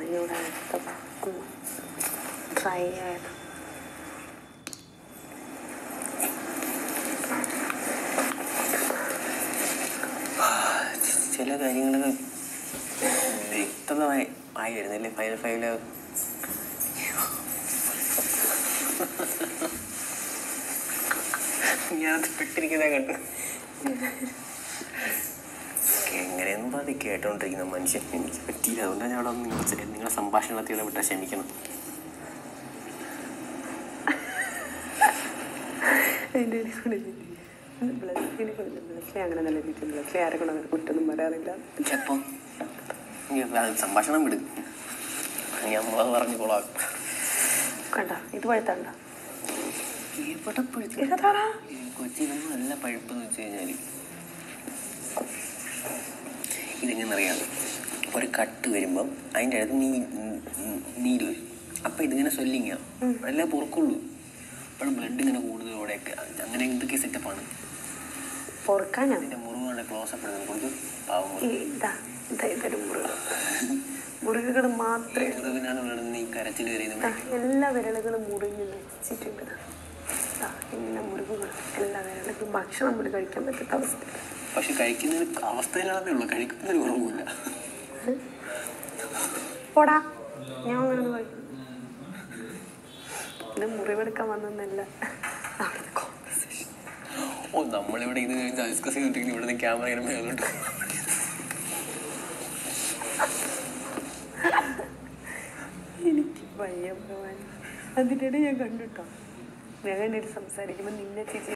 അറിഞ്ഞൂടാത്ത try ആയത് ചില കാര്യങ്ങൾ വ്യക്തമായി ആയി വരുന്നില്ലേ ഫൈനൽ ഫൈവില് ഞാനത് പെട്ടിരിക്കുന്ന കണ്ടു എങ്ങനെയൊന്നും അത് കേട്ടോണ്ടിരിക്കുന്ന മനുഷ്യൻ എനിക്ക് പറ്റിയില്ല അതുകൊണ്ടാണ് ഞാൻ അവിടെ വന്ന് നിങ്ങളുടെ നിങ്ങളുടെ സംഭാഷണത്തിൽ ഇടപെട്ടാൽ ക്ഷമിക്കണം അതിൻ്റെ ഒരു ബ്ലസ്സിനെ കൊണ്ട് ബ്ലസ്സിനെ അങ്ങനെ നല്ല രീതിയിൽ ബ്ലസ്സിനെ ആരെ കൊണ്ട് അങ്ങനെ കുറ്റൊന്നും പറയാറില്ല ചെപ്പം സംഭാഷണം വിട് ഞാൻ നമ്മളത് പറഞ്ഞു കൊള്ളാം കണ്ട ഇത് പഴുത്തണ്ട എവിടെ പഴുത്ത് ഏതാടാ കൊച്ചി ഇതൊന്നും നല്ല പഴുപ്പെന്ന് വെച്ച് കഴിഞ്ഞാൽ ഇതെങ്ങനെന്നറിയാം ഒരു കട്ട് വരുമ്പം അതിൻ്റെ അടുത്ത് നീ നീര് വരും അപ്പം ഇതിങ്ങനെ സ്വെല്ലിങ് ആവും അല്ലേ പൊറുക്കുള്ളൂ അപ്പോൾ ബ്ലഡ് ഇങ്ങനെ കൂടുതലോടെയൊക്കെ അങ്ങനെ എന്തൊക്കെ സെറ്റപ്പാണ് പൊറുക്കാൻ ഞാൻ അതിൻ്റെ മുറിവുകളുടെ ക്ലോസ് അപ്പ് എടുത്ത് കൊടുത്ത് പാവം ഈ ഇതാ ഇതാ ഇതൊരു മുറിവ് മുറിവുകൾ മാത്രമേ മുറിവിനാണ് ഇവിടെ ഈ കരച്ചിൽ ദാ, കയറിയത് എല്ലാ വിരലുകളും മുറിഞ്ഞ് വെച്ചിട്ടുണ്ട് ദാ, ഇങ്ങനെ മുറിവുകൾ എല്ലാ വിരലുകളും ഭക്ഷണം പോലും കഴിക്കാൻ പറ്റാത്ത അവസ്ഥ പക്ഷെ കഴിക്കുന്നതിന് അവസ്ഥയിലാണതേ ഉള്ളൂ കഴിക്കുന്നതിന് കുറവില്ല പോടാ ഞാൻ അങ്ങനെ ഒന്ന് കഴിക്കും ഇത് മുറിവെടുക്കാൻ വന്നല്ല ഓ നമ്മളിവിടെ ഇത് ഡിസ്കസ് ചെയ്തിട്ടിരിക്കുന്നു ഇവിടെ നിന്ന് ക്യാമറ ഇങ്ങനെ മേലോട്ട് എനിക്ക് ഭയം ഭഗവാൻ അതിനിടെ ഞാൻ കണ്ടുട്ടോ ഞാൻ കണ്ടിട്ട് സംസാരിക്കുമ്പോൾ നിന്നെ ചേച്ചി